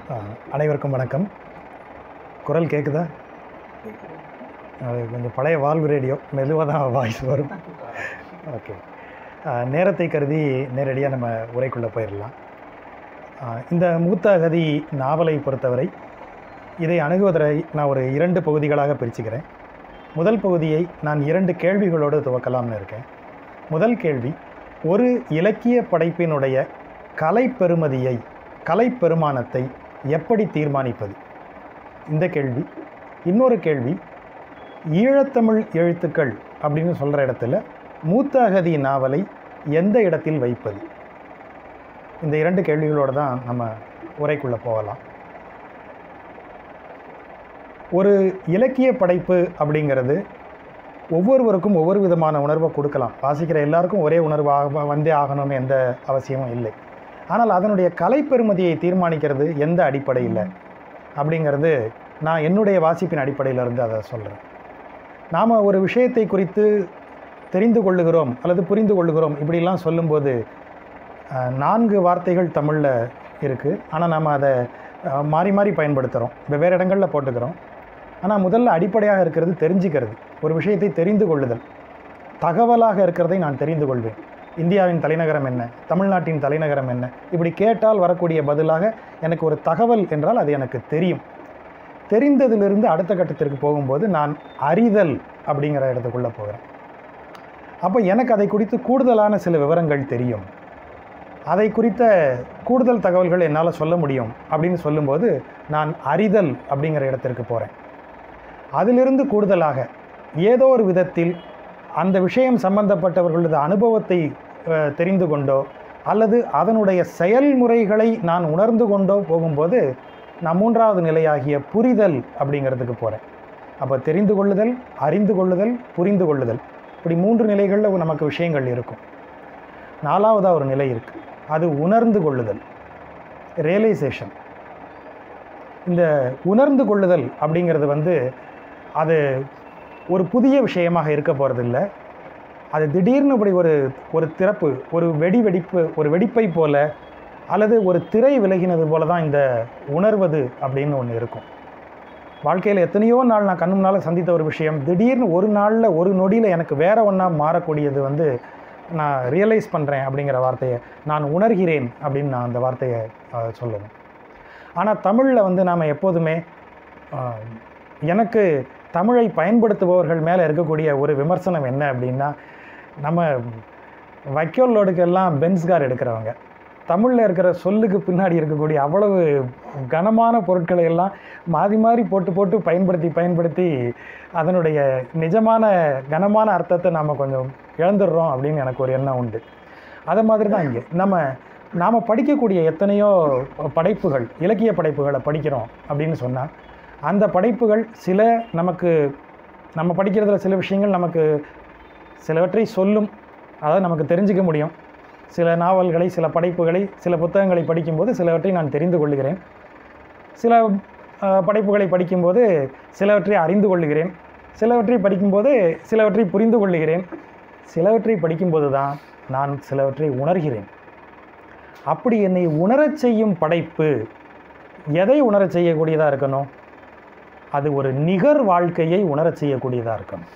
ஆ, அனைவருக்கும் வணக்கம் குரல் கேட்குதா அது கொஞ்சம் பழைய வால்வு ரேடியோ மெதுவாக தான் வாய்ஸ் வரும் ஓகே ஆ, நேரத்தை கருதி நேரடியாக நம்ம உரைக்குள்ளே போயிடலாம் ஆ, இந்த மூத்த அகதி நாவலை பொறுத்தவரை இதை அணுகுவதை நான் ஒரு இரண்டு பகுதிகளாக பிரிச்சுக்கிறேன் முதல் பகுதியை நான் இரண்டு கேள்விகளோடு துவக்கலாம்னு இருக்கேன் முதல் கேள்வி ஒரு இலக்கிய படைப்பினுடைய கலைப்பெருமதியை கலைப்பெருமானத்தை எப்படி தீர்மானிப்பது இந்த கேள்வி இன்னொரு கேள்வி ஈழத்தமிழ் எழுத்துக்கள் அப்படின்னு சொல்கிற இடத்துல மூத்த அகதி நாவலை எந்த இடத்தில் வைப்பது இந்த இரண்டு கேள்விகளோடு தான் நம்ம உரைக்குள்ளே போகலாம் ஒரு இலக்கிய படைப்பு அப்படிங்கிறது ஒவ்வொருவருக்கும் ஒவ்வொரு விதமான உணர்வை கொடுக்கலாம் வாசிக்கிற எல்லாருக்கும் ஒரே உணர்வு ஆக வந்தே ஆகணும்னு எந்த அவசியமும் இல்லை ஆனால் அதனுடைய கலைப்பெருமதியை தீர்மானிக்கிறது எந்த அடிப்படையில் அப்படிங்கிறது நான் என்னுடைய வாசிப்பின் அடிப்படையில் இருந்து அதை சொல்கிறேன் நாம் ஒரு விஷயத்தை குறித்து தெரிந்து கொள்ளுகிறோம் அல்லது புரிந்து கொள்ளுகிறோம் இப்படிலாம் சொல்லும்போது அஹ், நான்கு வார்த்தைகள் தமிழில் இருக்குது ஆனால் நம்ம அதை அஹ், மாறி மாறி பயன்படுத்துகிறோம் வெவ்வேறு இடங்களில் போட்டுக்கிறோம் ஆனால் முதல்ல அடிப்படையாக இருக்கிறது தெரிஞ்சுக்கிறது ஒரு விஷயத்தை தெரிந்து கொள்ளுதல் தகவலாக இருக்கிறதை நான் தெரிந்து கொள்வேன் இந்தியாவின் தலைநகரம் என்ன தமிழ்நாட்டின் தலைநகரம் என்ன இப்படி கேட்டால் வரக்கூடிய பதிலாக எனக்கு ஒரு தகவல் என்றால் அது எனக்கு தெரியும் தெரிந்ததிலிருந்து அடுத்த கட்டத்திற்கு போகும்போது நான் அறிதல் அப்படிங்கிற இடத்துக்குள்ளே போகிறேன் அப்போ எனக்கு அதை குறித்து கூடுதலான சில விவரங்கள் தெரியும் அதை குறித்த கூடுதல் தகவல்கள் என்னால் சொல்ல முடியும் அப்படின்னு சொல்லும்போது நான் அறிதல் அப்படிங்கிற இடத்திற்கு போகிறேன் அதிலிருந்து கூடுதலாக ஏதோ ஒரு விதத்தில் அந்த விஷயம் சம்பந்தப்பட்டவர்களது அனுபவத்தை அஹ், தெரிந்து கொண்டோ அல்லது அதனுடைய செயல்முறைகளை நான் உணர்ந்து கொண்டோ போகும்போது நான் மூன்றாவது நிலையாகிய புரிதல் அப்படிங்கிறதுக்கு போகிறேன் அப்போ தெரிந்து கொள்ளுதல் அறிந்து கொள்ளுதல் புரிந்து கொள்ளுதல் இப்படி மூன்று நிலைகளில் நமக்கு விஷயங்கள் இருக்கும் நாலாவதாக ஒரு நிலை இருக்குது அது உணர்ந்து கொள்ளுதல் ரியலைசேஷன் இந்த உணர்ந்து கொள்ளுதல் அப்படிங்கிறது வந்து அது ஒரு புதிய விஷயமாக இருக்க போகிறதில்ல அது திடீர்னு இப்படி ஒரு ஒரு திறப்பு ஒரு வெடி வெடிப்பு ஒரு வெடிப்பை போல அல்லது ஒரு திரை விலகினது போல தான் இந்த உணர்வது அப்படின்னு ஒன்று இருக்கும் வாழ்க்கையில் எத்தனையோ நாள் நான் கண்ணு முன்னால் சந்தித்த ஒரு விஷயம் திடீர்னு ஒரு நாளில் ஒரு நொடியில் எனக்கு வேற ஒன்றா மாறக்கூடியது வந்து நான் ரியலைஸ் பண்ணுறேன் அப்படிங்கிற வார்த்தையை நான் உணர்கிறேன் அப்படின்னு நான் அந்த வார்த்தையை அஹ், சொல்லணும் ஆனால் தமிழில் வந்து நாம் எப்போதுமே அஹ், எனக்கு தமிழை பயன்படுத்துபவர்கள் மேலே இருக்கக்கூடிய ஒரு விமர்சனம் என்ன அப்படின்னா நம்ம வைக்கோல் லோடுக்கெல்லாம் பென்ஸ் கார் எடுக்கிறவங்க தமிழில் இருக்கிற சொல்லுக்கு பின்னாடி இருக்கக்கூடிய அவ்வளவு கனமான பொருட்களை எல்லாம் மாறி மாறி போட்டு போட்டு பயன்படுத்தி பயன்படுத்தி அதனுடைய நிஜமான கனமான அர்த்தத்தை நாம் கொஞ்சம் இழந்துடுறோம் அப்படின்னு எனக்கு ஒரு எண்ணம் உண்டு அது மாதிரி தான் இங்கே நம்ம நாம் படிக்கக்கூடிய எத்தனையோ படைப்புகள் இலக்கிய படைப்புகளை படிக்கிறோம் அப்படின்னு சொன்னால் அந்த படைப்புகள் சில நமக்கு நம்ம படிக்கிறதுல சில விஷயங்கள் நமக்கு சிலவற்றை சொல்லும் அதாவது நமக்கு தெரிஞ்சுக்க முடியும் சில நாவல்களை சில படைப்புகளை சில புத்தகங்களை படிக்கும்போது சிலவற்றை நான் தெரிந்து கொள்கிறேன் சில அஹ், படைப்புகளை படிக்கும்போது சிலவற்றை அறிந்து கொள்கிறேன் சிலவற்றை படிக்கும்போது சிலவற்றை புரிந்து கொள்கிறேன் சிலவற்றை படிக்கும்போது தான் நான் சிலவற்றை உணர்கிறேன் அப்படி என்னை உணரச் செய்யும் படைப்பு எதை உணரச் செய்யக்கூடியதாக இருக்கணும் அது ஒரு நிகர் வாழ்க்கையை உணரச் செய்யக்கூடியதாக இருக்கணும்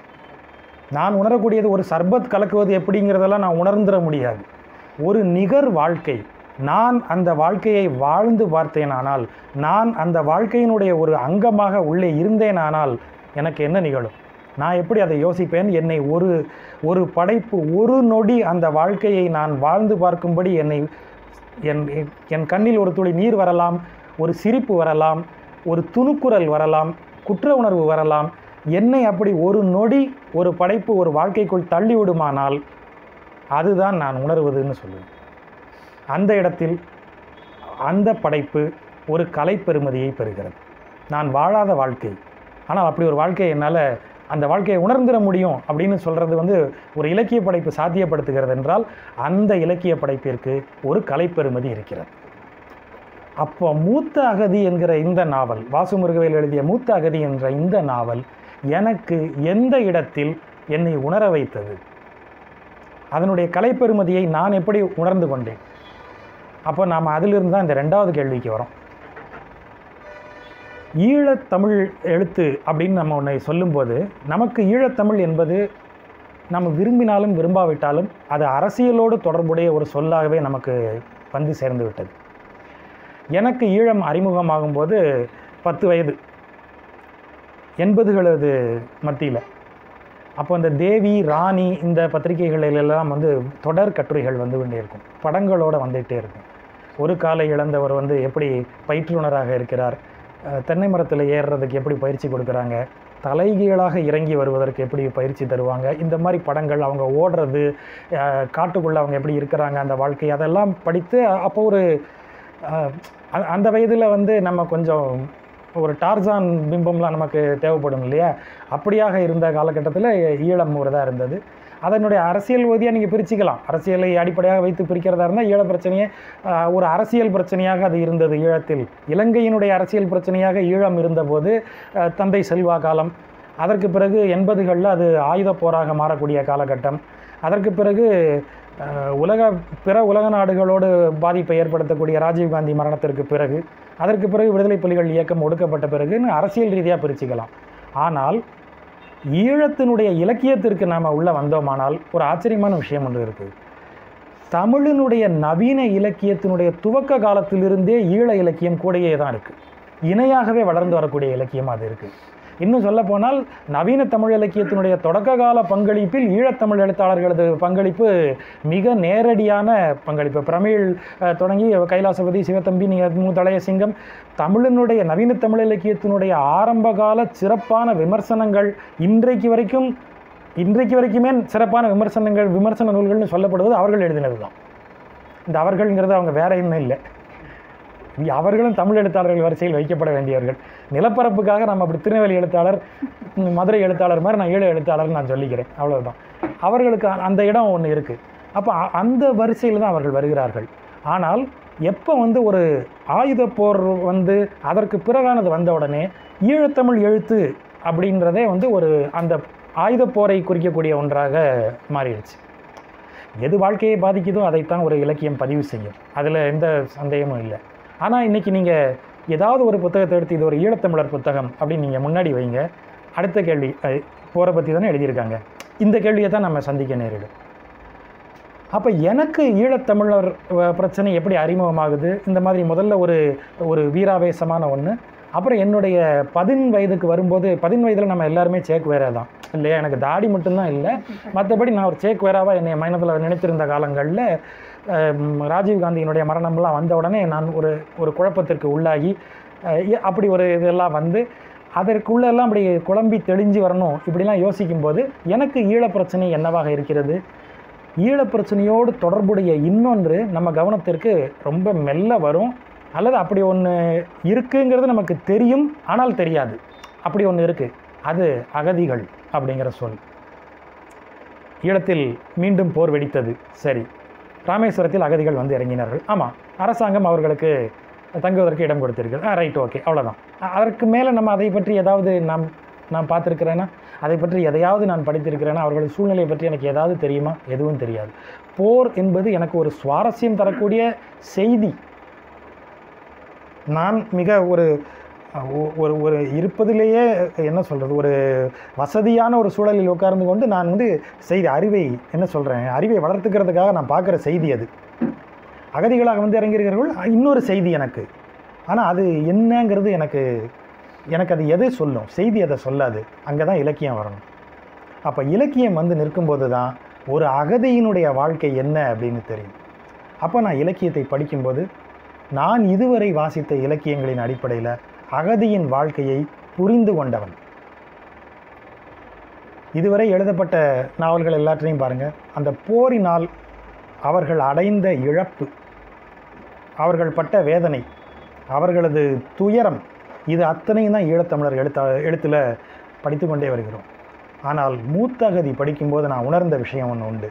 நான் உணரக்கூடியது ஒரு சர்பத் கலக்குவது எப்படிங்கிறதெல்லாம் நான் உணர்ந்துட முடியாது ஒரு நிகர் வாழ்க்கை நான் அந்த வாழ்க்கையை வாழ்ந்து பார்த்தேனானால் நான் அந்த வாழ்க்கையினுடைய ஒரு அங்கமாக உள்ளே இருந்தேனானால் எனக்கு என்ன நிகழும் நான் எப்படி அதை யோசிப்பேன் என்னை ஒரு ஒரு படைப்பு ஒரு நொடி அந்த வாழ்க்கையை நான் வாழ்ந்து பார்க்கும்படி என்னை என் என் கண்ணில் ஒரு துளி நீர் வரலாம் ஒரு சிரிப்பு வரலாம் ஒரு துணுக்குரல் வரலாம் குற்ற உணர்வு வரலாம் என்னை அப்படி ஒரு நொடி ஒரு படைப்பு ஒரு வாழ்க்கைக்குள் தள்ளி விடுமானால் அதுதான் நான் உணர்வதுன்னு சொல்லுவேன் அந்த இடத்தில் அந்த படைப்பு ஒரு கலைப்பெருமதியை பெறுகிறது நான் வாழாத வாழ்க்கை ஆனால் அப்படி ஒரு வாழ்க்கையை என்னால் அந்த வாழ்க்கையை உணர்ந்துட முடியும் அப்படின்னு சொல்கிறது வந்து ஒரு இலக்கிய படைப்பு சாத்தியப்படுத்துகிறது என்றால் அந்த இலக்கிய படைப்பிற்கு ஒரு கலைப்பெருமதி இருக்கிறது அப்போ மூத்த அகதி என்கிற இந்த நாவல் வாசுமுருகவேல் எழுதிய மூத்த அகதி என்ற இந்த நாவல் எனக்கு எந்த இடத்தில் என்னை உணர வைத்தது அதனுடைய கலைப்பெருமதியை நான் எப்படி உணர்ந்து கொண்டேன் அப்போ நாம் அதிலிருந்து தான் இந்த ரெண்டாவது கேள்விக்கு வரோம் ஈழத்தமிழ் எழுத்து அப்படின்னு நம்ம ஒன்றை சொல்லும்போது நமக்கு ஈழத்தமிழ் என்பது நம்ம விரும்பினாலும் விரும்பாவிட்டாலும் அது அரசியலோடு தொடர்புடைய ஒரு சொல்லாகவே நமக்கு வந்து சேர்ந்து விட்டது எனக்கு ஈழம் அறிமுகமாகும்போது பத்து வயது எண்பதுகளது மத்தியில் அப்போ அந்த தேவி ராணி இந்த பத்திரிகைகளில் எல்லாம் வந்து தொடர் கட்டுரைகள் வந்து கொண்டே இருக்கும் படங்களோடு வந்துகிட்டே இருக்கும் ஒரு காலை இழந்தவர் வந்து எப்படி பயிற்றுனராக இருக்கிறார் அஹ் தென்னை மரத்தில் ஏறுறதுக்கு எப்படி பயிற்சி கொடுக்குறாங்க தலைகீழாக இறங்கி வருவதற்கு எப்படி பயிற்சி தருவாங்க இந்த மாதிரி படங்கள் அவங்க ஓடுறது அஹ் காட்டுக்குள்ளே அவங்க எப்படி இருக்கிறாங்க அந்த வாழ்க்கை அதெல்லாம் படித்து அப்போ ஒரு அஹ், அ- அந்த வயதில் வந்து நம்ம கொஞ்சம் ஒரு டார்சான் பிம்பம்லாம் நமக்கு தேவைப்படும் இல்லையா அப்படியாக இருந்த காலகட்டத்தில் ஈழம் ஒரு இதாக இருந்தது அதனுடைய அரசியல் ஓதியாக நீங்கள் பிரிச்சுக்கலாம் அரசியலை அடிப்படையாக வைத்து பிரிக்கிறதா இருந்தால் ஈழ பிரச்சனையே ஆஹ், ஒரு அரசியல் பிரச்சனையாக அது இருந்தது ஈழத்தில் இலங்கையினுடைய அரசியல் பிரச்சனையாக ஈழம் இருந்தபோது ஆஹ், தந்தை செல்வா காலம் அதற்கு பிறகு எண்பதுகளில் அது ஆயுத போராக மாறக்கூடிய காலகட்டம் அதற்கு பிறகு ஆஹ், உலக பிற உலக நாடுகளோடு பாதிப்பை ஏற்படுத்தக்கூடிய ராஜீவ்காந்தி மரணத்திற்கு பிறகு அதற்கு பிறகு விடுதலை புலிகள் இயக்கம் ஒடுக்கப்பட்ட பிறகுன்னு அரசியல் ரீதியாக பிரிச்சுக்கலாம் ஆனால் ஈழத்தினுடைய இலக்கியத்திற்கு நாம் உள்ளே வந்தோமானால் ஒரு ஆச்சரியமான விஷயம் ஒன்று இருக்குது தமிழினுடைய நவீன இலக்கியத்தினுடைய துவக்க காலத்திலிருந்தே ஈழ இலக்கியம் கூடயே தான் இருக்குது இணையாகவே வளர்ந்து வரக்கூடிய இலக்கியம் அது இருக்குது இன்னும் சொல்லப்போனால் நவீன தமிழ் இலக்கியத்தினுடைய தொடக்க கால பங்களிப்பில் ஈழத்தமிழ் எழுத்தாளர்களது பங்களிப்பு மிக நேரடியான பங்களிப்பு பிரமிழ் அஹ், தொடங்கி கைலாசபதி சிவத்தம்பி நீங்கள் மூத்தளைய சிங்கம் தமிழினுடைய நவீன தமிழ் இலக்கியத்தினுடைய ஆரம்பகால சிறப்பான விமர்சனங்கள் இன்றைக்கு வரைக்கும் இன்றைக்கு வரைக்குமே சிறப்பான விமர்சனங்கள் விமர்சன நூல்கள்னு சொல்லப்படுவது அவர்கள் எழுதினது தான் இந்த அவர்கள்ங்கிறது அவங்க வேற இன்னும் இல்லை இ- அவர்களும் தமிழ் எழுத்தாளர்கள் வரிசையில் வைக்கப்பட வேண்டியவர்கள் நிலப்பரப்புக்காக நம்ம அப்படி திருநெல்வேலி எழுத்தாளர் ம், மதுரை எழுத்தாளர் மாதிரி நான் ஈழ எழுத்தாளர்னு நான் சொல்லிக்கிறேன் அவ்வளவுதான் அவர்களுக்கு அ- அந்த இடம் ஒன்று இருக்குது அப்போ அ- அந்த வரிசையில் தான் அவர்கள் வருகிறார்கள் ஆனால் எப்போ வந்து ஒரு ஆயுதப் போர் வந்து அதற்கு பிறகானது வந்த உடனே ஈழத்தமிழ் எழுத்து அப்படின்றதே வந்து ஒரு அந்த ஆயுதப் போரை குறிக்கக்கூடிய ஒன்றாக மாறிடுச்சு எது வாழ்க்கையை பாதிக்குதோ அதைத்தான் ஒரு இலக்கியம் பதிவு செய்யும் அதில் எந்த சந்தேகமும் இல்லை ஆனால் இன்றைக்கி நீங்கள் ஏதாவது ஒரு புத்தகத்தை எடுத்து இது ஒரு ஈழத்தமிழர் புத்தகம் அப்படின்னு நீங்கள் முன்னாடி வைங்க அடுத்த கேள்வி அஹ், போரை பற்றி தானே எழுதியிருக்காங்க இந்த கேள்வியை தான் நம்ம சந்திக்க நேரிடும் அப்போ எனக்கு ஈழத்தமிழர் அஹ், பிரச்சனை எப்படி அறிமுகமாகுது இந்த மாதிரி முதல்ல ஒரு ஒரு வீராவேசமான ஒன்று அப்புறம் என்னுடைய பதின் வயதுக்கு வரும்போது பதின் வயதில் நம்ம எல்லாருமே சேக் வேறா தான் இல்லையா எனக்கு தாடி மட்டும்தான் இல்லை மற்றபடி நான் ஒரு சேக் வேறாவாக என்னை மைனத்தில் நினைத்திருந்த காலங்களில் ராஜீவ்காந்தியினுடைய மரணம்லாம் வந்த உடனே நான் ஒரு ஒரு குழப்பத்திற்கு உள்ளாகி அஹ், ஏ- அப்படி ஒரு இதெல்லாம் வந்து அதற்குள்ளெல்லாம் அப்படி குழம்பி தெளிஞ்சு வரணும் இப்படிலாம் யோசிக்கும்போது எனக்கு ஈழப் பிரச்சனை என்னவாக இருக்கிறது ஈழப் பிரச்சனையோடு தொடர்புடைய இன்னொன்று நம்ம கவனத்திற்கு ரொம்ப மெல்ல வரும் அல்லது அப்படி ஒன்று இருக்குங்கிறது நமக்கு தெரியும் ஆனால் தெரியாது அப்படி ஒன்று இருக்குது அது அகதிகள் அப்படிங்கிற சொல் ஈழத்தில் மீண்டும் போர் வெடித்தது சரி ராமேஸ்வரத்தில் அகதிகள் வந்து இறங்கினார்கள் ஆமாம் அரசாங்கம் அவர்களுக்கு தங்குவதற்கு இடம் கொடுத்திருக்கு ஆ ரைட் ஓகே அவ்வளோதான் அ- அதற்கு மேலே நம்ம அதை பற்றி ஏதாவது நாம் நான் பார்த்துருக்கிறேன்னா அதை பற்றி எதையாவது நான் படித்திருக்கிறேன்னா அவர்களது சூழ்நிலையை பற்றி எனக்கு ஏதாவது தெரியுமா எதுவும் தெரியாது போர் என்பது எனக்கு ஒரு சுவாரஸ்யம் தரக்கூடிய செய்தி நான் மிக ஒரு அஹ், ஒ- ஒரு ஒரு இருப்பதிலேயே என்ன சொல்கிறது ஒரு வசதியான ஒரு சூழலில் உட்கார்ந்து கொண்டு நான் வந்து செய்தி அறிவை என்ன சொல்கிறேன் அறிவை வளர்த்துக்கிறதுக்காக நான் பார்க்குற செய்தி அது அகதிகளாக வந்து இறங்கிறீர்கள் இன்னொரு செய்தி எனக்கு ஆனால் அது என்னங்கிறது எனக்கு எனக்கு அது எதை சொல்லும் செய்தி அதை சொல்லாது அங்கே தான் இலக்கியம் வரணும் அப்போ இலக்கியம் வந்து நிற்கும்போது தான் ஒரு அகதியினுடைய வாழ்க்கை என்ன அப்படின்னு தெரியும் அப்போ நான் இலக்கியத்தை படிக்கும்போது நான் இதுவரை வாசித்த இலக்கியங்களின் அடிப்படையில் அகதியின் வாழ்க்கையை புரிந்து கொண்டவன் இதுவரை எழுதப்பட்ட நாவல்கள் எல்லாற்றையும் பாருங்கள் அந்த போரினால் அவர்கள் அடைந்த இழப்பு அவர்கள் பட்ட வேதனை அவர்களது துயரம் இது அத்தனையும் தான் ஈழத்தமிழர் எழுத்தா எழுத்தில் படித்து கொண்டே வருகிறோம் ஆனால் மூத்த அகதி படிக்கும்போது நான் உணர்ந்த விஷயம் ஒன்று உண்டு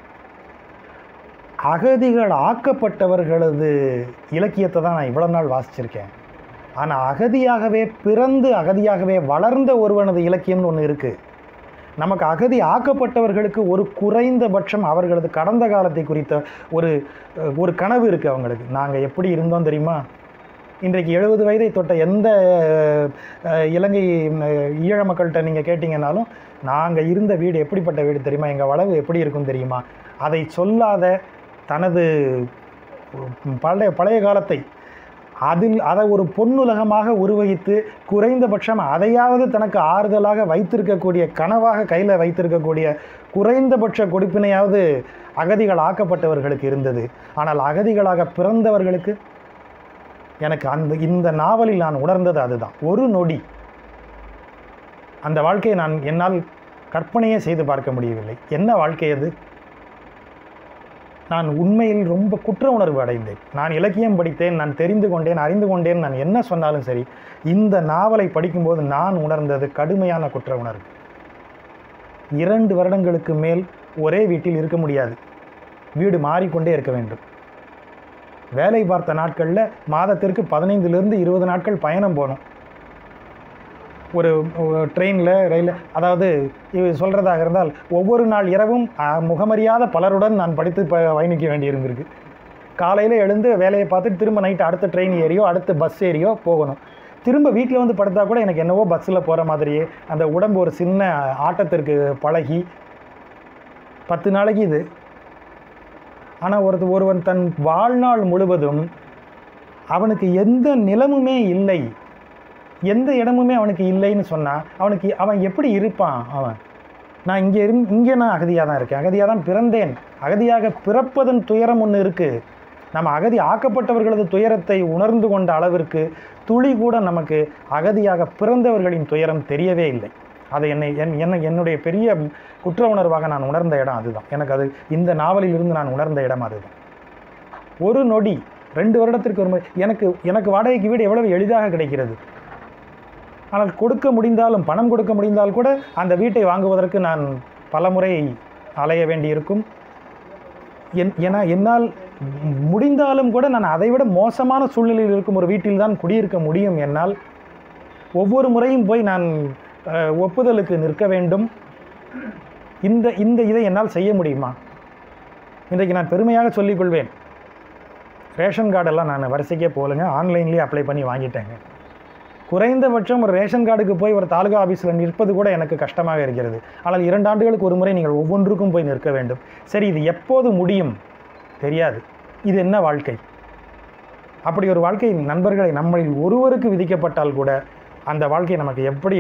அகதிகள் ஆக்கப்பட்டவர்களது இலக்கியத்தை தான் நான் இவ்வளோ நாள் வாசிச்சிருக்கேன் ஆனால் அகதியாகவே பிறந்து அகதியாகவே வளர்ந்த ஒருவனது இலக்கியம்னு ஒன்று இருக்குது நமக்கு அகதி ஆக்கப்பட்டவர்களுக்கு ஒரு குறைந்தபட்சம் அவர்களது கடந்த காலத்தை குறித்த ஒரு அஹ், ஒரு கனவு இருக்குது அவங்களுக்கு நாங்கள் எப்படி இருந்தோம் தெரியுமா இன்றைக்கு எழுபது வயதை தொட்ட எந்த அஹ், இலங்கை அஹ், ஈழ மக்கள்கிட்ட நீங்கள் கேட்டிங்கனாலும் நாங்கள் இருந்த வீடு எப்படிப்பட்ட வீடு தெரியுமா எங்கள் வளவு எப்படி இருக்கும் தெரியுமா அதை சொல்லாத தனது உம், பழைய பழைய காலத்தை அதில் அதை ஒரு பொன்னுலகமாக உருவகித்து குறைந்தபட்சம் அதையாவது தனக்கு ஆறுதலாக வைத்திருக்கக்கூடிய கனவாக கையில் வைத்திருக்கக்கூடிய குறைந்தபட்ச கொடுப்பினையாவது அகதிகள் ஆக்கப்பட்டவர்களுக்கு இருந்தது ஆனால் அகதிகளாக பிறந்தவர்களுக்கு எனக்கு அந்த இந்த நாவலில் நான் உணர்ந்தது அதுதான் ஒரு நொடி அந்த வாழ்க்கையை நான் என்னால் கற்பனையே செய்து பார்க்க முடியவில்லை என்ன வாழ்க்கை அது நான் உண்மையில் ரொம்ப குற்ற உணர்வு அடைந்தேன் நான் இலக்கியம் படித்தேன் நான் தெரிந்து கொண்டேன் அறிந்து கொண்டேன் நான் என்ன சொன்னாலும் சரி இந்த நாவலை படிக்கும்போது நான் உணர்ந்தது கடுமையான குற்ற உணர்வு இரண்டு வருடங்களுக்கு மேல் ஒரே வீட்டில் இருக்க முடியாது வீடு மாறிக்கொண்டே இருக்க வேண்டும் வேலை பார்த்த நாட்களில் மாதத்திற்கு பதினைந்திலிருந்து இருபது நாட்கள் பயணம் போகணும் ஒரு ட்ரெயினில் ரயிலில் அதாவது இது சொல்கிறதாக இருந்தால் ஒவ்வொரு நாள் இரவும் அ, முகமறியாத பலருடன் நான் படித்து ப பயணிக்க வேண்டியிருந்திருக்கு காலையில் எழுந்து வேலையை பார்த்துட்டு திரும்ப நைட்டு அடுத்த ட்ரெயின் ஏறியோ அடுத்த பஸ் ஏறியோ போகணும் திரும்ப வீட்டில் வந்து படுத்தா கூட எனக்கு என்னவோ பஸ்ஸில் போகிற மாதிரியே அந்த உடம்பு ஒரு சின்ன ஆட்டத்திற்கு பழகி பத்து நாளைக்கு இது ஆனால் ஒரு ஒருவன் தன் வாழ்நாள் முழுவதும் அவனுக்கு எந்த நிலமுமே இல்லை எந்த இடமுமே அவனுக்கு இல்லைன்னு சொன்னால் அவனுக்கு அவன் எப்படி இருப்பான் அவன் நான் இங்கே இரு இங்கே நான் அகதியாக தான் இருக்கேன் அகதியாக தான் பிறந்தேன் அகதியாக பிறப்பதன் துயரம் ஒன்று இருக்குது நம்ம அகதி ஆக்கப்பட்டவர்களது துயரத்தை உணர்ந்து கொண்ட அளவிற்கு துளி கூட நமக்கு அகதியாக பிறந்தவர்களின் துயரம் தெரியவே இல்லை அதை என்னை என் என்ன என்னுடைய பெரிய குற்ற உணர்வாக நான் உணர்ந்த இடம் அதுதான் எனக்கு அது இந்த நாவலில் இருந்து நான் உணர்ந்த இடம் அதுதான் ஒரு நொடி ரெண்டு வருடத்திற்கு ஒரு முறை எனக்கு எனக்கு வாடகைக்கு வீடு எவ்வளவு எளிதாக கிடைக்கிறது ஆனால் கொடுக்க முடிந்தாலும் பணம் கொடுக்க முடிந்தால் கூட அந்த வீட்டை வாங்குவதற்கு நான் பலமுறை அலைய வேண்டியிருக்கும் என் ஏன்னா என்னால் முடிந்தாலும் கூட நான் அதைவிட மோசமான சூழ்நிலையில் இருக்கும் ஒரு வீட்டில் தான் குடியிருக்க முடியும் என்னால் ஒவ்வொரு முறையும் போய் நான் அஹ், ஒப்புதலுக்கு நிற்க வேண்டும் இந்த இந்த இதை என்னால் செய்ய முடியுமா இன்றைக்கு நான் பெருமையாக சொல்லிக்கொள்வேன் ரேஷன் கார்டெல்லாம் நான் வரிசைக்கே போகலைங்க ஆன்லைன்லேயே அப்ளை பண்ணி வாங்கிட்டேங்க குறைந்தபட்சம் ஒரு ரேஷன் கார்டுக்கு போய் ஒரு தாலுகா ஆஃபீஸில் நிற்பது கூட எனக்கு கஷ்டமாக இருக்கிறது ஆனால் இரண்டு ஆண்டுகளுக்கு ஒரு முறை நீங்கள் ஒவ்வொன்றுக்கும் போய் நிற்க வேண்டும் சரி இது எப்போது முடியும் தெரியாது இது என்ன வாழ்க்கை அப்படி ஒரு வாழ்க்கை நண்பர்களை நம்மளில் ஒருவருக்கு விதிக்கப்பட்டால் கூட அந்த வாழ்க்கை நமக்கு எப்படி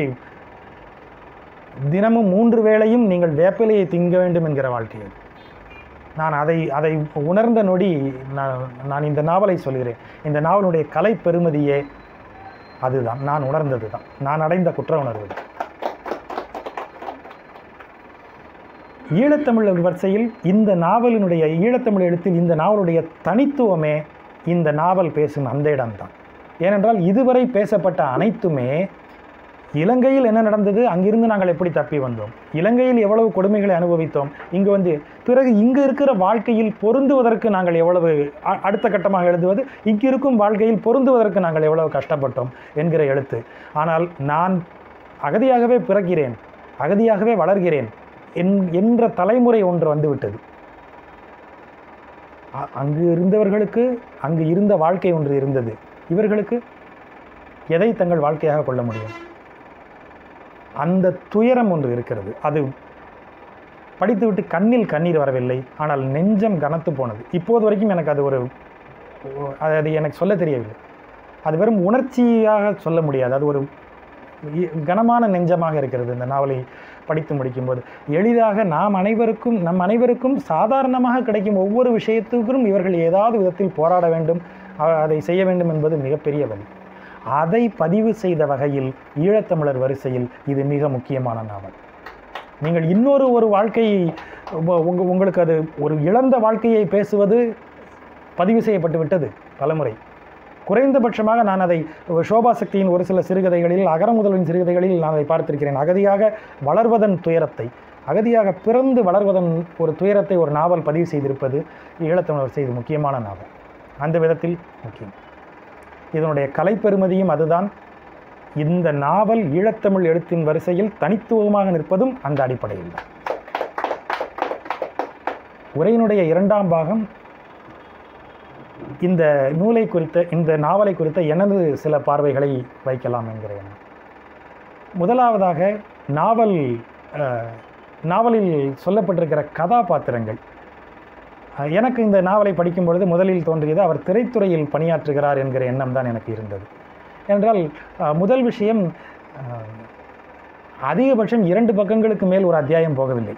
தினமும் மூன்று வேளையும் நீங்கள் வேப்பிலையை திங்க வேண்டும் என்கிற வாழ்க்கை அது. நான் அதை அதை உணர்ந்த நொடி நான் நான் இந்த நாவலை சொல்கிறேன் இந்த நாவலுடைய கலை பெருமதியே அதுதான் நான் உணர்ந்தது தான் நான் அடைந்த குற்ற உணர்வு தான். ஈழத்தமிழ் வரிசையில் இந்த நாவலினுடைய ஈழத்தமிழ் எழுத்தில் இந்த நாவலுடைய தனித்துவமே இந்த நாவல் பேசும் அந்த இடம்தான் ஏனென்றால் இதுவரை பேசப்பட்ட அனைத்துமே இலங்கையில் என்ன நடந்தது அங்கிருந்து நாங்கள் எப்படி தப்பி வந்தோம் இலங்கையில் எவ்வளவு கொடுமைகளை அனுபவித்தோம் இங்கு வந்து பிறகு இங்கு இருக்கிற வாழ்க்கையில் பொருந்துவதற்கு நாங்கள் எவ்வளவு அ- அடுத்த கட்டமாக எழுதுவது இங்கு இருக்கும் வாழ்க்கையில் பொருந்துவதற்கு நாங்கள் எவ்வளவு கஷ்டப்பட்டோம் என்கிற எழுத்து ஆனால் நான் அகதியாகவே பிறக்கிறேன் அகதியாகவே வளர்கிறேன் என் என்ற தலைமுறை ஒன்று வந்துவிட்டது அ- அங்கு இருந்தவர்களுக்கு அங்கு இருந்த வாழ்க்கை ஒன்று இருந்தது இவர்களுக்கு எதை தங்கள் வாழ்க்கையாக கொள்ள முடியும் அந்த துயரம் ஒன்று இருக்கிறது அது படித்துவிட்டு கண்ணில் கண்ணீர் வரவில்லை ஆனால் நெஞ்சம் கனத்து போனது இப்போது வரைக்கும் எனக்கு அது ஒரு அது அது எனக்கு சொல்ல தெரியவில்லை அது வெறும் உணர்ச்சியாக சொல்ல முடியாது அது ஒரு இ- கனமான நெஞ்சமாக இருக்கிறது இந்த நாவலை படித்து முடிக்கும்போது எளிதாக நாம் அனைவருக்கும் நம் அனைவருக்கும் சாதாரணமாக கிடைக்கும் ஒவ்வொரு விஷயத்துக்கும் இவர்கள் ஏதாவது விதத்தில் போராட வேண்டும் அ- அதை செய்ய வேண்டும் என்பது மிகப்பெரிய வழி அதை பதிவு செய்த வகையில் ஈழத்தமிழர் வரிசையில் இது மிக முக்கியமான நாவல் நீங்கள் இன்னொரு ஒரு வாழ்க்கையை உங்க உங்க- உங்களுக்கு அது ஒரு இழந்த வாழ்க்கையை பேசுவது பதிவு செய்யப்பட்டு விட்டது பலமுறை குறைந்தபட்சமாக நான் அதை சோபா சக்தியின் ஒரு சில சிறுகதைகளில் அகரமுதலின் சிறுகதைகளில் நான் அதை பார்த்திருக்கிறேன் அகதியாக வளர்வதன் துயரத்தை அகதியாக பிறந்து வளர்வதன் ஒரு துயரத்தை ஒரு நாவல் பதிவு செய்திருப்பது ஈழத்தமிழர் செய்து முக்கியமான நாவல் அந்த விதத்தில் முக்கியம் இதனுடைய கலைப்பெருமதியும் அதுதான் இந்த நாவல் ஈழத்தமிழ் எழுத்தின் வரிசையில் தனித்துவமாக நிற்பதும் அந்த அடிப்படையில் தான் உரையினுடைய இரண்டாம் பாகம் இந்த நூலை குறித்த இந்த நாவலை குறித்த எனது சில பார்வைகளை வைக்கலாம் என்கிற எண்ணம் முதலாவதாக நாவல் அஹ், நாவலில் சொல்லப்பட்டிருக்கிற கதாபாத்திரங்கள் அஹ், எனக்கு இந்த நாவலை படிக்கும் பொழுது முதலில் தோன்றியது அவர் திரைத்துறையில் பணியாற்றுகிறார் என்கிற எண்ணம் தான் எனக்கு இருந்தது என்றால் அஹ், முதல் விஷயம் அஹ், அதிகபட்சம் இரண்டு பக்கங்களுக்கு மேல் ஒரு அத்தியாயம் போகவில்லை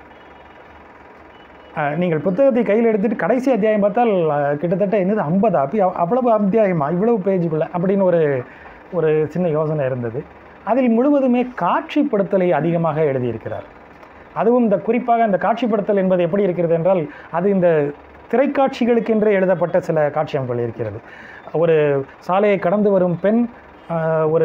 அஹ், நீங்கள் புத்தகத்தை கையில் எடுத்துட்டு கடைசி அத்தியாயம் பார்த்தால் அஹ், கிட்டத்தட்ட என்னது ஐம்பது அப்படி அவ்- அவ்வளவு அத்தியாயமா இவ்வளவு பேஜுக்குள்ள அப்படின்னு ஒரு ஒரு சின்ன யோசனை இருந்தது அதில் முழுவதுமே காட்சிப்படுத்தலை அதிகமாக எழுதியிருக்கிறார் அதுவும் இந்த குறிப்பாக இந்த காட்சிப்படுத்தல் என்பது எப்படி இருக்கிறது என்றால் அது இந்த திரைக்காட்சிகளுக்கென்று எழுதப்பட்ட சில காட்சி அமைப்புகள் இருக்கிறது ஒரு சாலையை கடந்து வரும் பெண் ஆஹ், ஒரு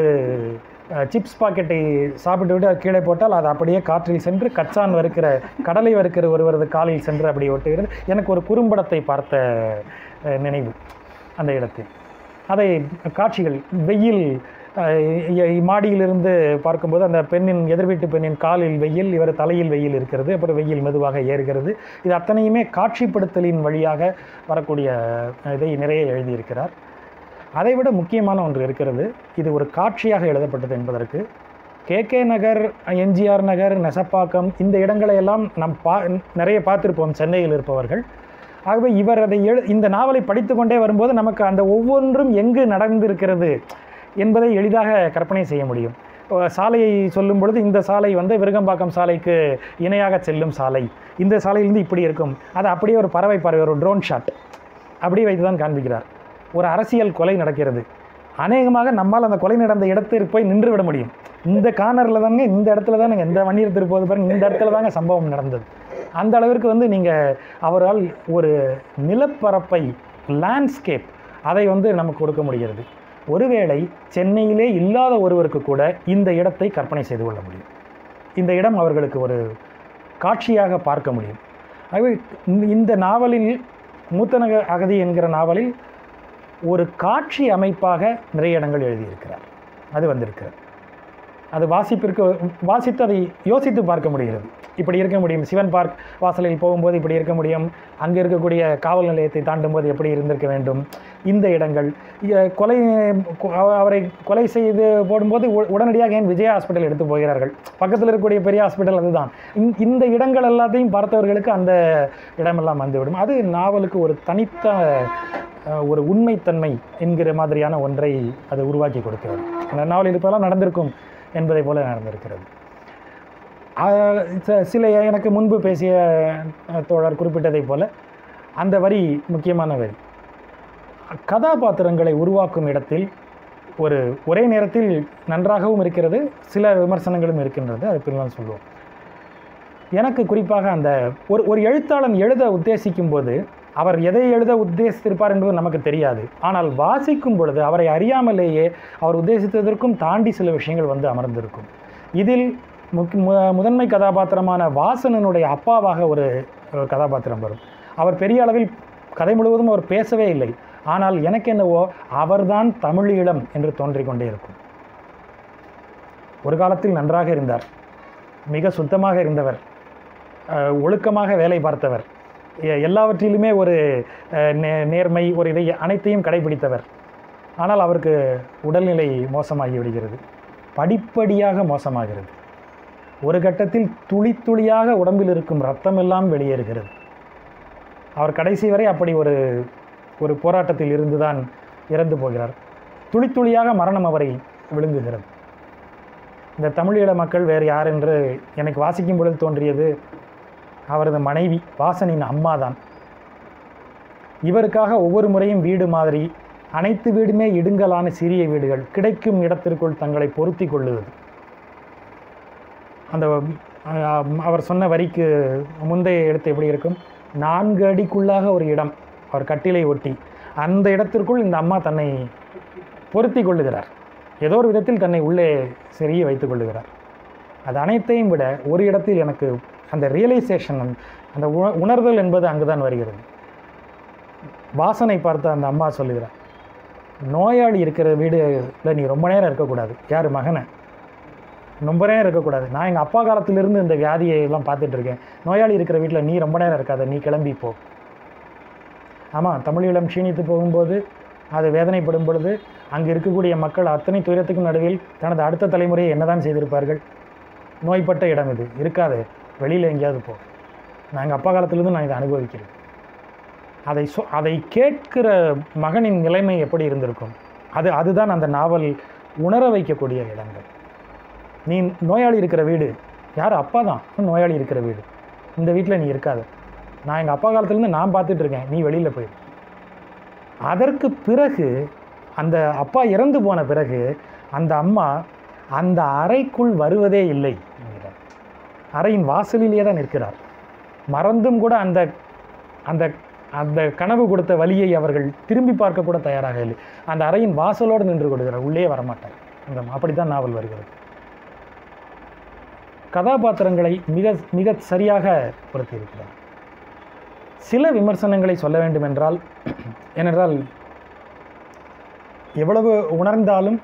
சிப்ஸ் பாக்கெட்டை சாப்பிட்டு விட்டு அது கீழே போட்டால் அது அப்படியே காற்றில் சென்று கச்சான் வறுக்கிற கடலை வறுக்கிற ஒருவரது காலில் சென்று அப்படி ஒட்டுகிறது எனக்கு ஒரு குறும்படத்தை பார்த்த அஹ், நினைவு அந்த இடத்தில் அதை காட்சிகள் வெயில் அஹ், இ- இ- மாடியிலிருந்து பார்க்கும்போது அந்த பெண்ணின் எதிர்வீட்டு பெண்ணின் காலில் வெயில் இவர் தலையில் வெயில் இருக்கிறது அப்புறம் வெயில் மெதுவாக ஏறுகிறது இது அத்தனையுமே காட்சிப்படுத்தலின் வழியாக வரக்கூடிய இதை நிறைய எழுதியிருக்கிறார் அதைவிட முக்கியமான ஒன்று இருக்கிறது இது ஒரு காட்சியாக எழுதப்பட்டது என்பதற்கு கே கே நகர் எம்ஜிஆர் நகர் நெசப்பாக்கம் இந்த இடங்களை எல்லாம் நாம் பா நிறைய பார்த்திருப்போம் சென்னையில் இருப்பவர்கள் ஆகவே இவர் அதை எழு இந்த நாவலை படித்து கொண்டே வரும்போது நமக்கு அந்த ஒவ்வொன்றும் எங்கு நடந்திருக்கிறது என்பதை எளிதாக கற்பனை செய்ய முடியும் இப்போ சாலையை சொல்லும் பொழுது இந்த சாலை வந்து விருகம்பாக்கம் சாலைக்கு இணையாக செல்லும் சாலை இந்த சாலையிலிருந்து இப்படி இருக்கும் அது அப்படியே ஒரு பறவை பறவை ஒரு ட்ரோன் ஷாட் அப்படியே வைத்து தான் காண்பிக்கிறார் ஒரு அரசியல் கொலை நடக்கிறது அநேகமாக நம்மால் அந்த கொலை நடந்த இடத்திற்கு போய் நின்று விட முடியும் இந்த கார்னரில் தாங்க இந்த இடத்துல தான் இந்த வண்டியில் திருப்போது பாருங்க இந்த இடத்துல தாங்க சம்பவம் நடந்தது அந்த அளவிற்கு வந்து நீங்கள் அவரால் ஒரு நிலப்பரப்பை லேண்ட்ஸ்கேப் அதை வந்து நமக்கு கொடுக்க முடிகிறது ஒருவேளை சென்னையிலே இல்லாத ஒருவருக்கு கூட இந்த இடத்தை கற்பனை செய்து கொள்ள முடியும் இந்த இடம் அவர்களுக்கு ஒரு காட்சியாக பார்க்க முடியும் ஆகவே இந்த- இந்த நாவலில் மூத்தநக அகதி என்கிற நாவலில் ஒரு காட்சி அமைப்பாக நிறைய இடங்கள் எழுதியிருக்கிறார் அது வந்திருக்கிறது அது வாசிப்பிற்கு வாசித்து அதை யோசித்து பார்க்க முடிகிறது இப்படி இருக்க முடியும் சிவன் பார்க் வாசலில் போகும்போது இப்படி இருக்க முடியும் அங்கே இருக்கக்கூடிய காவல் நிலையத்தை தாண்டும் போது எப்படி இருந்திருக்க வேண்டும் இந்த இடங்கள் இ- கொலை கொ- அவ- அவரை கொலை செய்து போடும்போது உ- உடனடியாக ஏன் விஜய் ஹாஸ்பிட்டல் எடுத்து போகிறார்கள் பக்கத்தில் இருக்கக்கூடிய பெரிய ஹாஸ்பிட்டல் அதுதான் இந்த- இந்த இடங்கள் எல்லாத்தையும் பார்த்தவர்களுக்கு அந்த இடமெல்லாம் வந்துவிடும் அது நாவலுக்கு ஒரு தனித்த அஹ், ஒரு உண்மைத்தன்மை என்கிற மாதிரியான ஒன்றை அது உருவாக்கி கொடுக்கிறது அந்த நாவலில் இப்போலாம் நடந்திருக்கும் என்பதை போல நடந்திருக்கிறது ஆஹ் ச- சில எனக்கு முன்பு பேசிய அஹ், தோழர் குறிப்பிட்டதைப் போல அந்த வரி முக்கியமான வரி கதாபாத்திரங்களை உருவாக்கும் இடத்தில் ஒரு ஒரே நேரத்தில் நன்றாகவும் இருக்கிறது சில விமர்சனங்களும் இருக்கின்றது அது பின்னால் சொல்லுவோம் எனக்கு குறிப்பாக அந்த ஒரு ஒரு எழுத்தாளன் எழுத உத்தேசிக்கும் போது அவர் எதை எழுத உத்தேசித்திருப்பார் என்பது நமக்கு தெரியாது ஆனால் வாசிக்கும் பொழுது அவரை அறியாமலேயே அவர் உத்தேசித்ததற்கும் தாண்டி சில விஷயங்கள் வந்து அமர்ந்திருக்கும் இதில் முக் மு- முதன்மை கதாபாத்திரமான வாசனனுடைய அப்பாவாக ஒரு அஹ், கதாபாத்திரம் வரும் அவர் பெரிய அளவில் கதை முழுவதும் அவர் பேசவே இல்லை ஆனால் எனக்கு என்னவோ அவர்தான் தமிழீழம் என்று தோன்றிக் கொண்டே இருக்கும் ஒரு காலத்தில் நன்றாக இருந்தார் மிக சுத்தமாக இருந்தவர் அஹ், ஒழுக்கமாக வேலை பார்த்தவர் எ- எல்லாவற்றிலுமே ஒரு அஹ், நே- நேர்மை ஒரு இதை அனைத்தையும் கடைபிடித்தவர் ஆனால் அவருக்கு உடல்நிலை மோசமாகி விடுகிறது படிப்படியாக மோசமாகிறது ஒரு கட்டத்தில் துளி துளியாக உடம்பில் இருக்கும் ரத்தமெல்லாம் வெளியேறுகிறது அவர் கடைசி வரை அப்படி ஒரு ஒரு போராட்டத்தில் இருந்துதான் இறந்து போகிறார் துளி துளியாக மரணம் அவரை விழுங்குகிறது இந்த தமிழீழ மக்கள் வேறு யார் என்று எனக்கு வாசிக்கும் பொழுது தோன்றியது அவரது மனைவி வாசனின் அம்மா தான் இவருக்காக ஒவ்வொரு முறையும் வீடு மாதிரி அனைத்து வீடுமே இடுங்கலான சிறிய வீடுகள் கிடைக்கும் இடத்திற்குள் தங்களை பொருத்தி கொள்ளுவது அந்த அஹ், அவர் சொன்ன வரிக்கு முந்தைய எழுத்து எப்படி இருக்கும் நான்கு அடிக்குள்ளாக ஒரு இடம் அவர் கட்டிலை ஒட்டி அந்த இடத்திற்குள் இந்த அம்மா தன்னை பொருத்தி கொள்ளுகிறார் ஏதோ ஒரு விதத்தில் தன்னை உள்ளே சிறிய வைத்துக் கொள்ளுகிறார் அது அனைத்தையும் விட ஒரு இடத்தில் எனக்கு அந்த ரியலைசேஷன் அந்த உண- உணர்தல் என்பது அங்குதான் வருகிறது வாசனை பார்த்து அந்த அம்மா சொல்லுகிறார் நோயாளி இருக்கிற வீடுல நீ ரொம்ப நேரம் இருக்கக்கூடாது யார் மகனை ரொம்ப நேரம் இருக்கக்கூடாது நான் எங்கள் அப்பா காலத்திலிருந்து இந்த வியாதியை எல்லாம் பார்த்துட்டு இருக்கேன் நோயாளி இருக்கிற வீட்டில் நீ ரொம்ப நேரம் இருக்காத நீ கிளம்பி போ ஆமாம் தமிழீழம் க்ஷீணித்து போகும்போது அது வேதனைப்படும் பொழுது அங்கே இருக்கக்கூடிய மக்கள் அத்தனை துயரத்துக்கும் நடுவில் தனது அடுத்த தலைமுறையை என்னதான் செய்திருப்பார்கள் நோய்பட்ட இடம் இது இருக்காது வெளியில் எங்கேயாவது போ நான் எங்கள் அப்பா காலத்துலேருந்து நான் இதை அனுபவிக்கிறேன் அதை சொ அதை கேட்கிற மகனின் நிலைமை எப்படி இருந்திருக்கும் அது அதுதான் அந்த நாவல் உணர வைக்கக்கூடிய இடங்கள் நீ நோயாளி இருக்கிற வீடு யார் அப்பா தான் நோயாளி இருக்கிற வீடு இந்த வீட்டில் நீ இருக்காத நான் எங்கள் அப்பா காலத்துலேருந்து நான் பார்த்துட்டு இருக்கேன் நீ வெளியில் போயிடு அதற்கு பிறகு அந்த அப்பா இறந்து போன பிறகு அந்த அம்மா அந்த அறைக்குள் வருவதே இல்லை என்கிறார் அறையின் வாசலிலேயே தான் நிற்கிறார் மறந்தும் கூட அந்த அந்த அந்த கனவு கொடுத்த வழியை அவர்கள் திரும்பி பார்க்க கூட தயாராக இல்லை அந்த அறையின் வாசலோடு நின்று கொடுக்கிறார் உள்ளே வரமாட்டார் அந்த அப்படி தான் நாவல் வருகிறது கதாபாத்திரங்களை மிக மிக சரியாக பொருத்தியிருக்கிறார் சில விமர்சனங்களை சொல்ல வேண்டும் என்றால் ஏனென்றால் எவ்வளவு உணர்ந்தாலும்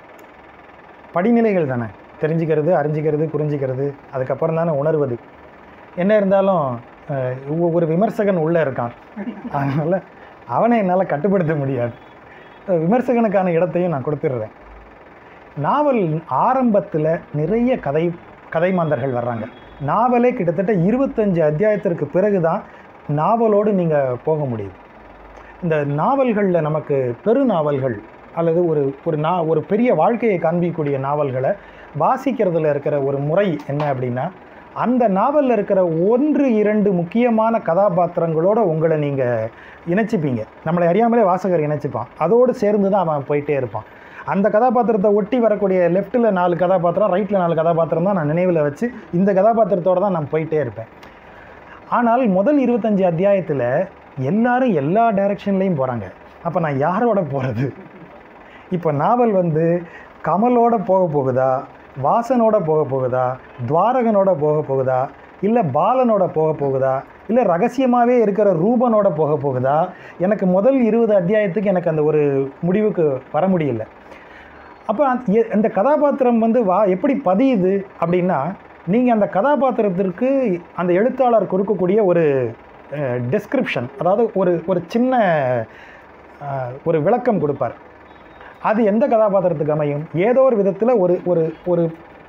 படிநிலைகள் தானே தெரிஞ்சுக்கிறது அறிஞ்சிக்கிறது புரிஞ்சிக்கிறது அதுக்கப்புறம் தானே உணர்வது என்ன இருந்தாலும் அஹ், ஒ- ஒரு விமர்சகன் உள்ளே இருக்கான் அதனால் அவனை என்னால் கட்டுப்படுத்த முடியாது அஹ், விமர்சகனுக்கான இடத்தையும் நான் கொடுத்துடுறேன் நாவல் ஆரம்பத்தில் நிறைய கதை கதை மாந்தர்கள் வர்றாங்க நாவலே கிட்டத்தட்ட இருபத்தஞ்சு அத்தியாயத்திற்கு பிறகு தான் நாவலோடு நீங்கள் போக முடியுது இந்த நாவல்களில் நமக்கு பெரு நாவல்கள் அல்லது ஒரு ஒரு நா ஒரு பெரிய வாழ்க்கையை காண்பிக்கக்கூடிய நாவல்களை வாசிக்கிறதுல இருக்கிற ஒரு முறை என்ன அப்படின்னா அந்த நாவலில் இருக்கிற ஒன்று இரண்டு முக்கியமான கதாபாத்திரங்களோட உங்களை நீங்கள் இணைச்சிப்பீங்க நம்மளை அறியாமலே வாசகர் இணைச்சிப்பான் அதோடு சேர்ந்து தான் அவன் போயிட்டே இருப்பான் அந்த கதாபாத்திரத்தை ஒட்டி வரக்கூடிய லெஃப்ட்டில் நாலு கதாபாத்திரம் ரைட்டில் நாலு கதாபாத்திரம் தான் நான் நினைவில் வச்சு இந்த கதாபாத்திரத்தோடு தான் நான் போயிட்டே இருப்பேன் ஆனால் முதல் இருபத்தஞ்சி அத்தியாயத்தில் எல்லாரும் எல்லா டைரக்ஷன்லேயும் போகிறாங்க அப்போ நான் யாரோட போகிறது இப்போ நாவல் வந்து கமலோட போக போகுதா வாசனோட போக போகுதா துவாரகனோட போக போகுதா இல்லை பாலனோட போக போகுதா இல்லை ரகசியமாகவே இருக்கிற ரூபனோட போக போகுதா எனக்கு முதல் இருபது அத்தியாயத்துக்கு எனக்கு அந்த ஒரு முடிவுக்கு வர முடியல அப்போ அந்த எ- அந்த கதாபாத்திரம் வந்து வா எப்படி பதியுது அப்படின்னா நீங்கள் அந்த கதாபாத்திரத்திற்கு அந்த எழுத்தாளர் கொடுக்கக்கூடிய ஒரு டெஸ்கிரிப்ஷன் அதாவது ஒரு ஒரு சின்ன அஹ், ஒரு விளக்கம் கொடுப்பார் அது எந்த கதாபாத்திரத்துக்கு அமையும் ஏதோ ஒரு விதத்தில் ஒரு ஒரு ஒரு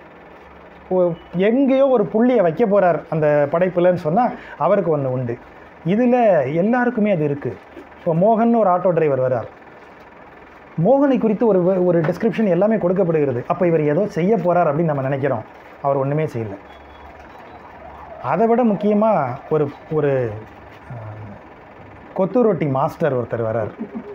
ஒ- எங்கேயோ ஒரு புள்ளியை வைக்க போகிறார் அந்த படைப்புலன்னு சொன்னால் அவருக்கு ஒன்று உண்டு இதில் எல்லாருக்குமே அது இருக்குது இப்போ மோகன் ஒரு ஆட்டோ டிரைவர் வர்றார் மோகனை குறித்து ஒரு வ- ஒரு டிஸ்கிரிப்ஷன் எல்லாமே கொடுக்கப்படுகிறது அப்போ இவர் ஏதோ செய்ய போகிறார் அப்படின்னு நம்ம நினைக்கிறோம் அவர் ஒன்றுமே செய்யல அதை விட முக்கியமாக ஒரு ஒரு அஹ், கொத்து ரொட்டி மாஸ்டர் ஒருத்தர் வரார்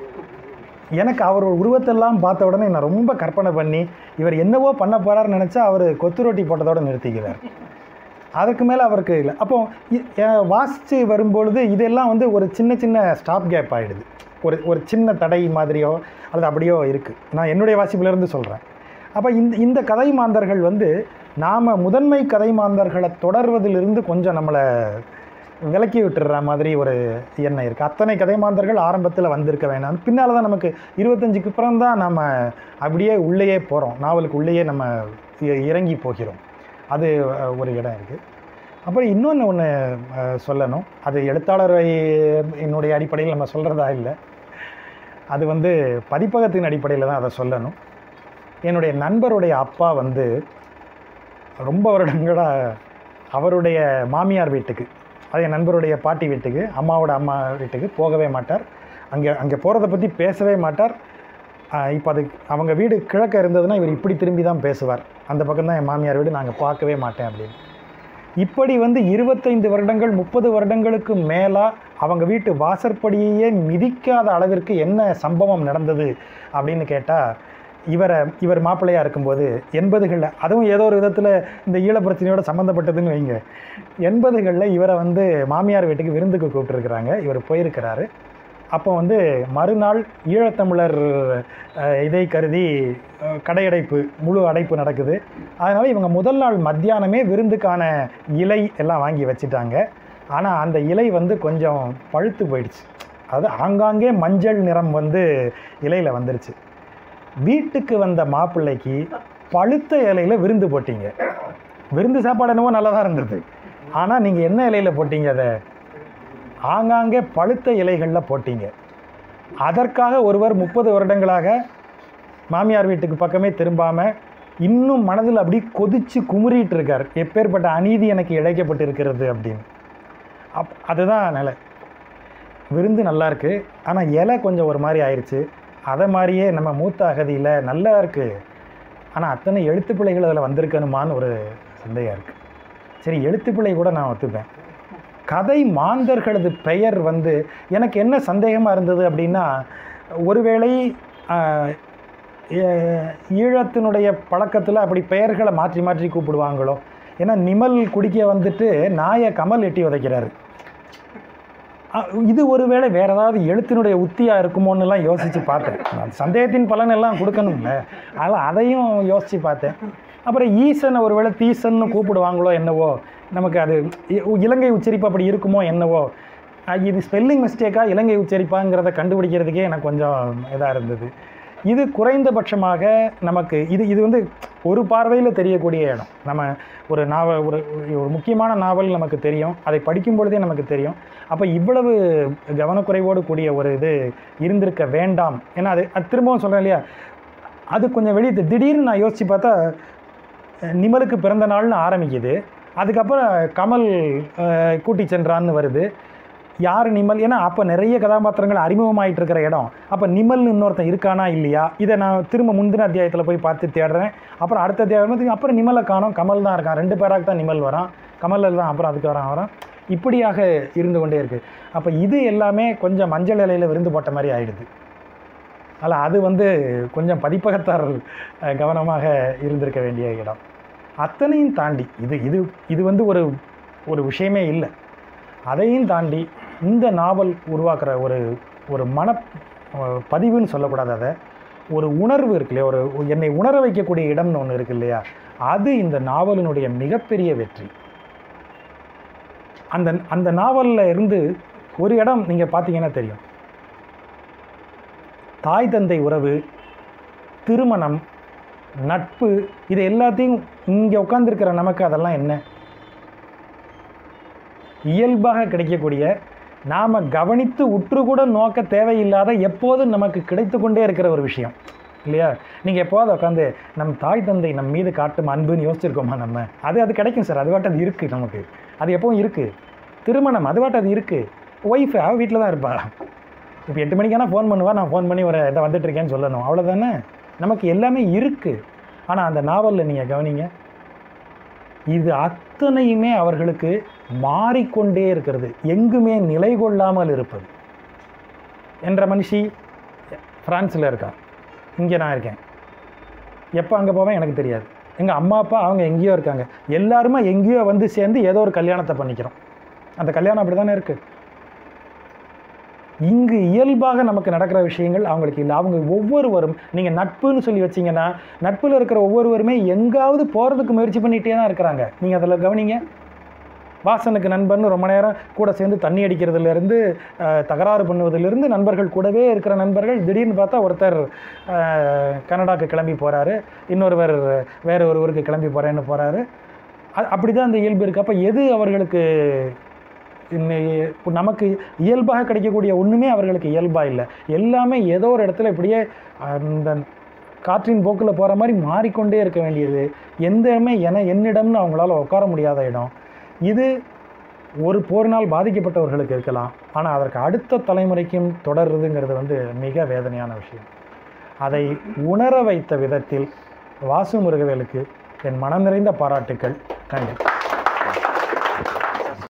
எனக்கு அவர் உருவத்தெல்லாம் பார்த்த உடனே நான் ரொம்ப கற்பனை பண்ணி இவர் என்னவோ பண்ண போகிறாருன்னு நினச்சா அவர் கொத்து ரொட்டி போட்டதோட நிறுத்திக்கிறார் அதுக்கு மேலே அவருக்கு இல்லை அப்போ இ- அஹ் வாசித்து வரும்பொழுது இதெல்லாம் வந்து ஒரு சின்ன சின்ன ஸ்டாப் கேப் ஆகிடுது ஒரு ஒரு சின்ன தடை மாதிரியோ அல்லது அப்படியோ இருக்குது நான் என்னுடைய வாசிப்பிலேருந்து சொல்கிறேன் அப்போ இந்த இந்த கதை மாந்தர்கள் வந்து நாம் முதன்மை கதை மாந்தர்களை தொடர்வதிலிருந்து கொஞ்சம் நம்மளை விலக்கி விட்டுற மாதிரி ஒரு எண்ணம் இருக்குது அத்தனை கதை மாந்தர்கள் ஆரம்பத்தில் வந்திருக்க வேணாம் பின்னால் தான் நமக்கு இருபத்தஞ்சுக்கு அப்புறம் தான் நம்ம அப்படியே உள்ளேயே போகிறோம் நாவலுக்கு உள்ளேயே நம்ம இ- இறங்கி போகிறோம் அது அஹ், ஒரு இடம் இருக்குது அப்புறம் இன்னொன்று ஒன்று சொல்லணும் அது எழுத்தாளரை என்னுடைய அடிப்படையில் நம்ம சொல்கிறதா இல்லை அது வந்து பதிப்பகத்தின் அடிப்படையில் தான் அதை சொல்லணும் என்னுடைய நண்பருடைய அப்பா வந்து ரொம்ப வருடங்களாக அவருடைய மாமியார் வீட்டுக்கு அது என் நண்பருடைய பாட்டி வீட்டுக்கு அம்மாவோட அம்மா வீட்டுக்கு போகவே மாட்டார் அங்கே அங்கே போகிறத பற்றி பேசவே மாட்டார் இப்போ அது அவங்க வீடு கிழக்க இருந்ததுன்னா இவர் இப்படி திரும்பி தான் பேசுவார் அந்த பக்கம் தான் என் மாமியார் வீடு நாங்கள் பார்க்கவே மாட்டேன் அப்படின்னு இப்படி வந்து இருபத்தைந்து வருடங்கள் முப்பது வருடங்களுக்கு மேலாக அவங்க வீட்டு வாசற்படியையே மிதிக்காத அளவிற்கு என்ன சம்பவம் நடந்தது அப்படின்னு கேட்டால் இவரை இவர் மாப்பிள்ளையாக இருக்கும்போது எண்பதுகளில் அதுவும் ஏதோ ஒரு விதத்தில் இந்த ஈழப்பிரச்சனையோட சம்மந்தப்பட்டதுன்னு வைங்க எண்பதுகளில் இவரை வந்து மாமியார் வீட்டுக்கு விருந்துக்கு கூப்பிட்டுருக்குறாங்க இவர் போயிருக்கிறாரு அப்போ வந்து மறுநாள் ஈழத்தமிழர் அஹ், இதை கருதி அஹ், கடையடைப்பு முழு அடைப்பு நடக்குது அதனால் இவங்க முதல் நாள் மத்தியானமே விருந்துக்கான இலை எல்லாம் வாங்கி வச்சுட்டாங்க ஆனால் அந்த இலை வந்து கொஞ்சம் பழுத்து போயிடுச்சு அது ஆங்காங்கே மஞ்சள் நிறம் வந்து இலையில் வந்துருச்சு வீட்டுக்கு வந்த மாப்பிள்ளைக்கு பழுத்த இலையில் விருந்து போட்டீங்க விருந்து சாப்பாடு என்னவோ நல்லா தான் இருந்தது ஆனால் நீங்கள் என்ன இலையில் போட்டீங்க அதை ஆங்காங்கே பழுத்த இலைகளில் போட்டீங்க அதற்காக ஒருவர் முப்பது வருடங்களாக மாமியார் வீட்டுக்கு பக்கமே திரும்பாமல் இன்னும் மனதில் அப்படி கொதிச்சு குமுறிட்டு இருக்கார் எப்பேற்பட்ட அநீதி எனக்கு இழைக்கப்பட்டு இருக்கிறது அப்படின்னு அப் அதுதான் நிலை விருந்து நல்லா இருக்கு ஆனால் இலை கொஞ்சம் ஒரு மாதிரி ஆயிடுச்சு அதை மாதிரியே நம்ம மூத்த அகதியில் நல்லா இருக்கு ஆனால் அத்தனை எழுத்துப்பிழைகள் அதில் வந்திருக்கணுமான்னு ஒரு சந்தேகம் இருக்குது சரி எழுத்துப்பிழை கூட நான் ஒத்துப்பேன் கதை மாந்தர்களது பெயர் வந்து எனக்கு என்ன சந்தேகமாக இருந்தது அப்படின்னா ஒருவேளை ஆஹ், ஏ- ஈழத்தினுடைய பழக்கத்தில் அப்படி பெயர்களை மாற்றி மாற்றி கூப்பிடுவாங்களோ ஏன்னா நிமல் குடிக்க வந்துட்டு நாயை கமல் எட்டி உதைக்கிறாரு அ- இது ஒருவேளை வேற ஏதாவது எழுத்தினுடைய உத்தியாக இருக்குமோன்னுலாம் யோசித்து பார்த்தேன் நான் சந்தேகத்தின் பலன் எல்லாம் கொடுக்கணும்ல அதனால் அதையும் யோசித்து பார்த்தேன் அப்புறம் ஈசனை ஒருவேளை தீசன்னு கூப்பிடுவாங்களோ என்னவோ நமக்கு அது இ- இலங்கை உச்சரிப்பு அப்படி இருக்குமோ என்னவோ அ, இது ஸ்பெல்லிங் மிஸ்டேக்கா இலங்கை உச்சரிப்பாங்கிறத கண்டுபிடிக்கிறதுக்கே எனக்கு கொஞ்சம் இதாக இருந்தது இது குறைந்தபட்சமாக நமக்கு இது இது வந்து ஒரு பார்வையில் தெரியக்கூடிய இடம் நம்ம ஒரு நாவல் ஒரு ஒரு முக்கியமான நாவல் நமக்கு தெரியும் அதை படிக்கும் பொழுதே நமக்கு தெரியும் அப்போ இவ்வளவு கவனக்குறைவோடு கூடிய ஒரு இது இருந்திருக்க வேண்டாம் ஏன்னா அது அது திரும்பவும் சொல்கிறேன் இல்லையா அது கொஞ்சம் வெளியே தெ- திடீர்னு நான் யோசித்து பார்த்தா அஹ், நிமலுக்கு பிறந்த நாள்னு ஆரம்பிக்குது அதுக்கப்புறம் கமல் அஹ், கூட்டி சென்றான்னு வருது யார் நிமல் ஏன்னா அப்போ நிறைய கதாபாத்திரங்கள் அறிமுகமாயிட்டு இருக்கிற இடம் அப்போ நிமல்னு இன்னொருத்தன் இருக்கானா இல்லையா இதை நான் திரும்ப முந்தின அத்தியாயத்தில் போய் பார்த்து தேடுறேன் அப்புறம் அடுத்த அத்தியாயம் அப்புறம் நிமலை காணோம் கமல் தான் இருக்கான் ரெண்டு பேராக தான் நிமல் வரான் கமலில் தான் அப்புறம் அதுக்கு வரான் வரான் இப்படியாக இருந்து கொண்டே இருக்குது அப்போ இது எல்லாமே கொஞ்சம் மஞ்சள் இலையில் விருந்து போட்ட மாதிரி ஆயிடுது அதில் அது வந்து கொஞ்சம் பதிப்பகத்தார் அஹ், கவனமாக இருந்திருக்க வேண்டிய இடம் அத்தனையும் தாண்டி இது இது இது வந்து ஒரு ஒரு விஷயமே இல்லை அதையும் தாண்டி இந்த நாவல் உருவாக்குற ஒரு ஒரு மன அஹ், பதிவுன்னு சொல்லக்கூடாது அதை ஒரு உணர்வு இருக்கு இல்லையா ஒரு என்னை உணர வைக்கக்கூடிய இடம்னு ஒன்று இருக்கு இல்லையா அது இந்த நாவலினுடைய மிகப்பெரிய வெற்றி அந்த அந்த நாவலில் இருந்து ஒரு இடம் நீங்கள் பார்த்தீங்கன்னா தெரியும் தாய் தந்தை உறவு திருமணம் நட்பு இது எல்லாத்தையும் இங்கே உட்காந்துருக்கிற நமக்கு அதெல்லாம் என்ன இயல்பாக கிடைக்கக்கூடிய நாம் கவனித்து உற்று கூட நோக்க தேவையில்லாத எப்போதும் நமக்கு கிடைத்து கொண்டே இருக்கிற ஒரு விஷயம் இல்லையா நீங்கள் எப்போது உட்காந்து நம் தாய் தந்தை நம் மீது காட்டும் அன்புன்னு யோசிச்சிருக்கோமா நம்ம அது அது கிடைக்கும் சார் அது வாட்டு அது இருக்குது நமக்கு அது எப்பவும் இருக்குது திருமணம் அது வாட்டு அது இருக்குது ஒய்ஃபு அவள் வீட்டில் தான் இருப்பா இப்போ எட்டு மணிக்கான ஃபோன் பண்ணுவா நான் ஃபோன் பண்ணி ஒரு இதை வந்துட்டு இருக்கேன்னு சொல்லணும் அவ்வளோதானே நமக்கு எல்லாமே இருக்குது ஆனால் அந்த நாவலில் நீங்கள் கவனிங்க இது அத்தனையுமே அவர்களுக்கு மாறிக்கொண்டே இருக்கிறது எங்குமே நிலை கொள்ளாமல் இருப்பது என்ற மனுஷி ஃப்ரான்ஸில் இருக்கா இங்கே நான் இருக்கேன் எப்போ அங்கே போவேன் எனக்கு தெரியாது எங்கள் அம்மா அப்பா அவங்க எங்கேயோ இருக்காங்க எல்லாருமே எங்கேயோ வந்து சேர்ந்து ஏதோ ஒரு கல்யாணத்தை பண்ணிக்கிறோம் அந்த கல்யாணம் அப்படி தானே இருக்குது இங்கு இயல்பாக நமக்கு நடக்கிற விஷயங்கள் அவங்களுக்கு இல்லை அவங்க ஒவ்வொருவரும் நீங்கள் நட்புன்னு சொல்லி வச்சீங்கன்னா நட்பில் இருக்கிற ஒவ்வொருவருமே எங்காவது போகிறதுக்கு முயற்சி பண்ணிகிட்டே தான் இருக்கிறாங்க நீங்கள் அதில் கவனிங்க வாசனுக்கு நண்பர்னு ரொம்ப நேரம் கூட சேர்ந்து தண்ணி அடிக்கிறதுலேருந்து அஹ், தகராறு பண்ணுவதிலிருந்து நண்பர்கள் கூடவே இருக்கிற நண்பர்கள் திடீர்னு பார்த்தா ஒருத்தர் அஹ், கனடாக்கு கிளம்பி போகிறாரு இன்னொருவர் வேற ஒரு ஊருக்கு கிளம்பி போகிறேன்னு போகிறாரு அப்படி தான் அந்த இயல்பு இருக்குது அப்போ எது அவர்களுக்கு இன்னை- இப்ப நமக்கு இயல்பாக கிடைக்கக்கூடிய ஒன்றுமே அவர்களுக்கு இயல்பாக இல்லை எல்லாமே ஏதோ ஒரு இடத்துல இப்படியே அந்த காற்றின் போக்கில் போகிற மாதிரி மாறிக்கொண்டே இருக்க வேண்டியது எந்த இடமே என என்னிடம்னு அவங்களால உட்கார முடியாத இடம் இது ஒரு போரினால் பாதிக்கப்பட்டவர்களுக்கு இருக்கலாம் ஆனால் அதற்கு அடுத்த தலைமுறைக்கும் தொடருதுங்கிறது வந்து மிக வேதனையான விஷயம் அதை உணர வைத்த விதத்தில் வாசு முருகவேலுக்கு என் மனம் நிறைந்த பாராட்டுக்கள் நன்றி